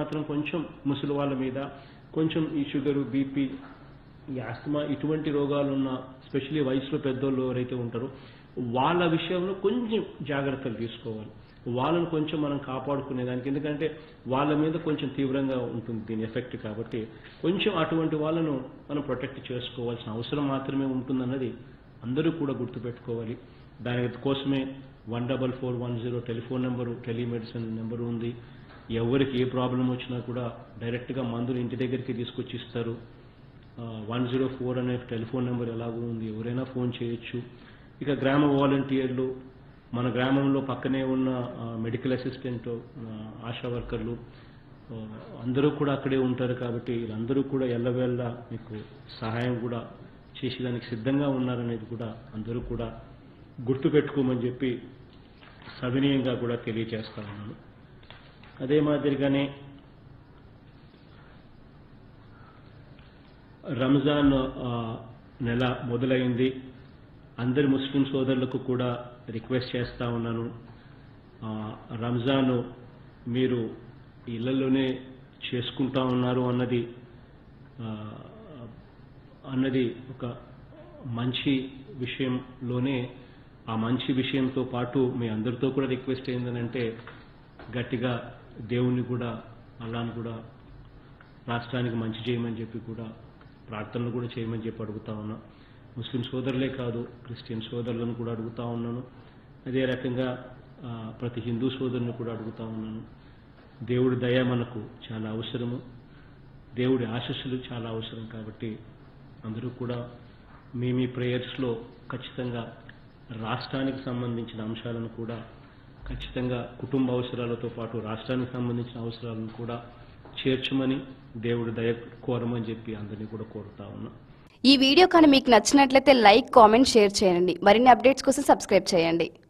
మాత్రం కొంచెం ముసలి వాళ్ళ మీద కొంచెం ఈ షుగరు బీపీ ఈ ఆస్తమా ఇటువంటి రోగాలు ఉన్న స్పెషల్లీ వయసులో పెద్దోళ్ళు ఎవరైతే ఉంటారో వాళ్ళ విషయంలో కొంచెం జాగ్రత్తలు తీసుకోవాలి వాళ్ళని కొంచెం మనం కాపాడుకునే దానికి ఎందుకంటే వాళ్ళ మీద కొంచెం తీవ్రంగా ఉంటుంది దీని ఎఫెక్ట్ కాబట్టి కొంచెం అటువంటి వాళ్ళను మనం ప్రొటెక్ట్ చేసుకోవాల్సిన అవసరం మాత్రమే ఉంటుందన్నది అందరూ కూడా గుర్తుపెట్టుకోవాలి దాని కోసమే one double four one zero telephone number telemedicine number ఉంది ఎవరికి ఏ ప్రాబ్లం వచ్చినా కూడా డైరెక్ట్గా మందులు ఇంటి దగ్గరికి తీసుకొచ్చి ఇస్తారు వన్ జీరో ఫోర్ అనే టెలిఫోన్ నెంబర్ ఎలాగో ఉంది ఎవరైనా ఫోన్ చేయొచ్చు ఇక గ్రామ వాలంటీర్లు మన గ్రామంలో పక్కనే ఉన్న మెడికల్ అసిస్టెంట్ ఆశా వర్కర్లు ఆ, అందరూ కూడా అక్కడే ఉంటారు కాబట్టి వీళ్ళందరూ కూడా ఎల్లవేళ్ళ మీకు సహాయం కూడా చేసేదానికి సిద్ధంగా ఉన్నారనేది కూడా అందరూ కూడా గుర్తుపెట్టుకోమని చెప్పి సవినీయంగా కూడా తెలియజేస్తా ఉన్నాను అదే మాదిరిగానే రంజాన్ ఆ, నెల మొదలైంది అందరి ముస్లిం సోదరులకు కూడా రిక్వెస్ట్ చేస్తా ఉన్నాను ఆ, రంజాన్ మీరు ఇళ్లలోనే చేసుకుంటా ఉన్నారు అన్నది ఆ, అన్నది ఒక మంచి విషయంలోనే ఆ మంచి విషయంతో పాటు మీ అందరితో కూడా రిక్వెస్ట్ ఏంటంటే గట్టిగా దేవుణ్ణి కూడా అల్లాను కూడా రాష్ట్రానికి మంచి చేయమని చెప్పి కూడా ప్రార్థనలు కూడా చేయమని చెప్పి అడుగుతా ఉన్నా ముస్లిం సోదరులే కాదు క్రిస్టియన్ సోదరులను కూడా అడుగుతా ఉన్నాను అదే రకంగా ఆ, ప్రతి హిందూ సోదరుని కూడా అడుగుతా ఉన్నాను దేవుడి దయ మనకు చాలా అవసరము దేవుడి ఆశస్సులు చాలా అవసరం కాబట్టి అందరూ కూడా మీ మీ ప్రేయర్స్లో ఖచ్చితంగా రాష్ట్రానికి సంబంధించిన అంశాలను కూడా ఖచ్చితంగా కుటుంబ అవసరాలతో పాటు రాష్ట్రానికి సంబంధించిన అవసరాలను కూడా చేర్చమని దేవుడి దయ కోరమని చెప్పి అందరినీ కూడా కోరుతా ఉన్నా ఈ వీడియో కానీ మీకు నచ్చినట్లయితే లైక్ కామెంట్ షేర్ చేయండి మరిన్ని అప్డేట్స్ కోసం సబ్స్క్రైబ్ చేయండి